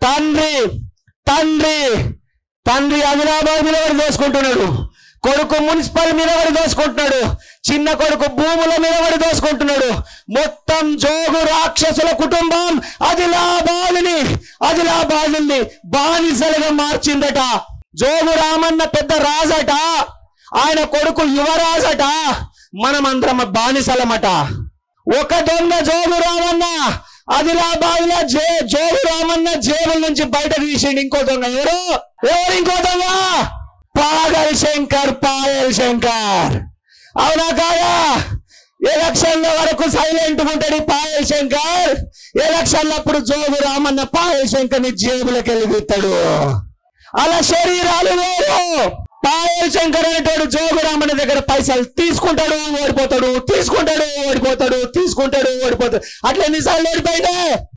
తండ్రి తండ్రి తండ్రి ఆదిలాబాద్ మీద వాడు దోసుకుంటున్నాడు కొడుకు మున్సిపల్ మీద వాడు దోసుకుంటున్నాడు చిన్న కొడుకు భూముల మీద వాడు దోసుకుంటున్నాడు మొత్తం జోగు రాక్షసుల కుటుంబం ఆదిలాబాదుని ఆదిలాబాదుని బానిసలుగా మార్చిందట జోగు రామన్న పెద్ద రాజట ఆయన కొడుకు యువరాజట మనమందరం బానిసలమట ఒక దొంగ జోగు రామన్న ఆదిలాబాద్ లో జే జోగు రామన్న జేబుల నుంచి బయట తీసిండు ఇంకో దొంగ ఎవరు ఎవరు ఇంకో దొంగ పాగల్ శంకర్ పాయల్ శంకర్ అవునా కాదా ఎలక్షన్ల వరకు సైలెంట్ ఉంటాడు ఈ పాయల్ శంకర్ ఎలక్షన్ల అప్పుడు జోగు రామన్న పాయల్ శంకర్ ని జేబులకు వెళ్ళిపోతాడు అలా శరీరాలు వేరు పాయల్ శంకర్ అనేటోడు జోగు రామన్న దగ్గర పైసలు తీసుకుంటాడు ఓడిపోతాడు తీసుకుంటాడు ఓడిపోతాడు తీసుకుంటాడు ఓడిపోతాడు అట్లా ఎన్నిసార్లు ఓడిపోయినా